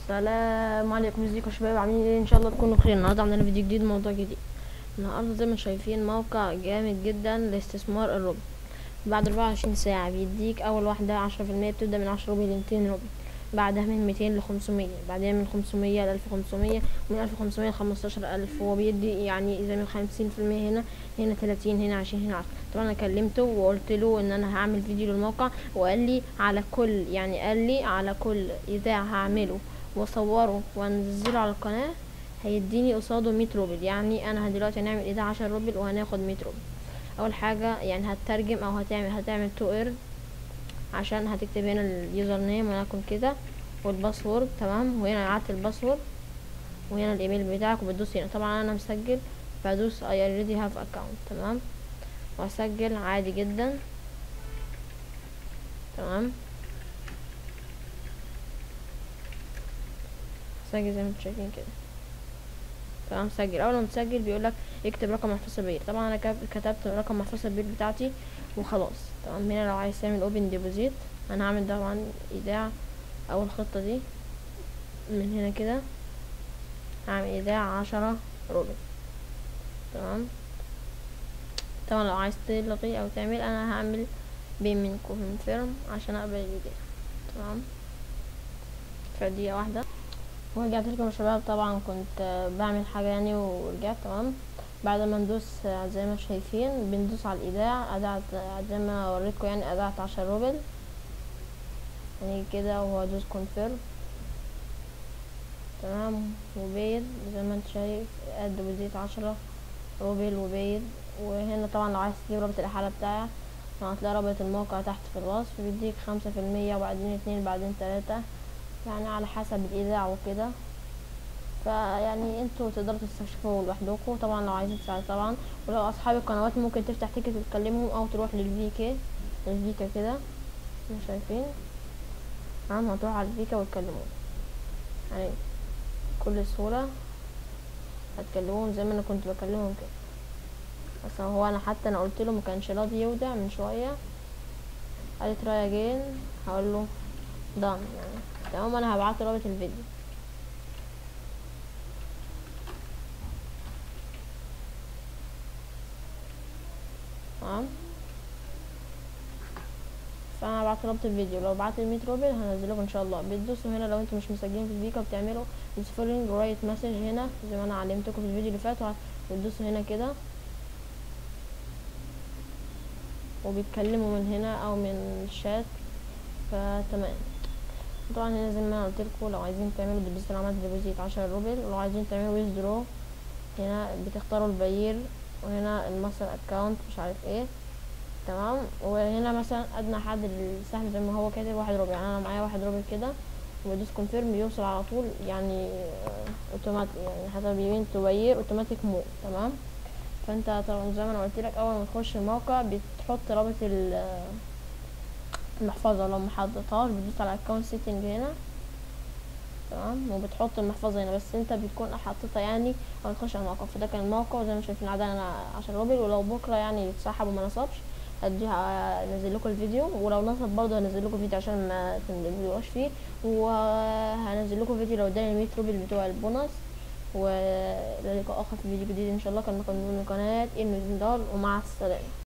السلام عليكم ازيكم يا شباب عاملين ايه ان شاء الله تكونوا بخير النهارده عندنا فيديو جديد موضوع جديد النهارده زي ما شايفين موقع جامد جدا لاستثمار الروبل بعد 24 ساعة بيديك أول واحدة عشرة في المية بتبدأ من عشرة روبل لميتين روبل بعدها من ميتين لخمسمية بعدين من خمسمية لألف وخمسمية ومن ألف وخمسمية لخمستاشر ألف هو بيدي يعني زي من خمسين في المية هنا هنا تلاتين هنا عشرين هنا عشرة طبعا أنا كلمته وقلت له إن أنا هعمل فيديو للموقع وقال لي على كل يعني قال لي على كل إذاعة هعمله واصوره وانزله على القناة هيديني قصاده مية روبل يعني انا دلوقتي هنعمل اذاعة عشر روبل وهناخد مية روبل اول حاجة يعني هترجم او هتعمل هتعمل تو ايرن عشان هتكتب هنا اليوزر نيم وليكن كده والباسورد تمام وهنا اعادة الباسورد وهنا الايميل بتاعك وبتدوس هنا طبعا انا مسجل بدوس I already have account تمام واسجل عادي جدا تمام سجل زي ما انتم شايفين كده تمام سجل اول ما تسجل بيقولك اكتب رقم محفظة البير طبعا انا كتبت رقم محفظة البير بتاعتي وخلاص تمام هنا لو عايز تعمل اوبن ديبوزيت انا هعمل طبعا ايداع اول خطة دي من هنا كده هعمل ايداع عشرة روبل تمام طبعا لو عايز تلغي او تعمل انا هعمل بيمنت كونفيرم عشان اقبل الايداع تمام فدقيقة واحدة ورجعت لكم يا شباب طبعا كنت بعمل حاجة يعني ورجعت تمام بعد ما ندوس زي ما شايفين بندوس على الايداع ادعت زي ما وريتكم يعني ادعت عشر روبل يعني كده وهو ادوس كونفيرم تمام وبيض زي ما انت شايف قد بزيت عشرة روبل وبيض وهنا طبعا لو عايز تجيب رابط الاحالة بتاعك هتلاقي رابط الموقع تحت في الوصف بيديك خمسة في المية وبعدين اتنين بعدين تلاتة يعني على حسب الاذاعة وكده فيعني انتوا تقدروا تستكشفوا لوحدكم طبعا لو عايزين تساعد طبعا ولو اصحاب القنوات ممكن تفتح تيكت وتكلمهم او تروح للفيكي الفيكا كده مش شايفين تمام هتروح على الفيكا وتكلموهم يعني بكل سهولة هتكلموهم زي ما انا كنت بكلمهم كده بس هو انا حتى انا قلت له مكانش راضي يودع من شوية قال تراي اجين هقول له دان يعني تمام انا هبعت رابط الفيديو تمام فانا هبعت رابط الفيديو لو بعت المية روبل هنزلكم ان شاء الله بتدوسوا هنا لو انتوا مش مسجلين في الفيكا وبتعملوا فولينج رايت مسج هنا زي ما انا علمتكم في الفيديو اللي فات وتدوسوا هنا كده وبيتكلموا من هنا او من الشات فتمام طبعا هنا زي ما انا قلت لكم لو عايزين تعملوا ديبوزيت عملت ديبوزيت عشرة روبل ولو عايزين تعملوا ويزدرو هنا بتختاروا البير وهنا المصدر اكونت مش عارف ايه تمام وهنا مثلا ادنى حد للسهم زي ما هو كاتب واحد روبل يعني انا معايا واحد روبل كده وبدوس كونفيرم بيوصل على طول يعني اوتوماتيك يعني حسب يمين تبير اوتوماتيك مو تمام فانت طبعا زي ما انا قلت لك اول ما تخش الموقع بتحط رابط المحفظة لو محطتهاش بتدوس على اكونت سيتنج هنا تمام وبتحط المحفظة هنا بس انت بتكون حاططها يعني او تخش على الموقع فده كان الموقع زي ما شايفين عدد انا عشر روبل ولو بكرة يعني يتسحب وما نصبش هدي هنزل لكم الفيديو ولو نصب برضه هنزل لكم فيديو عشان ما تنزلوش فيه وهنزل لكم فيديو لو اداني المية روبل بتوع البونص ولقاء اخر في فيديو جديد ان شاء الله كان من قناة الميزان دار ومع السلامة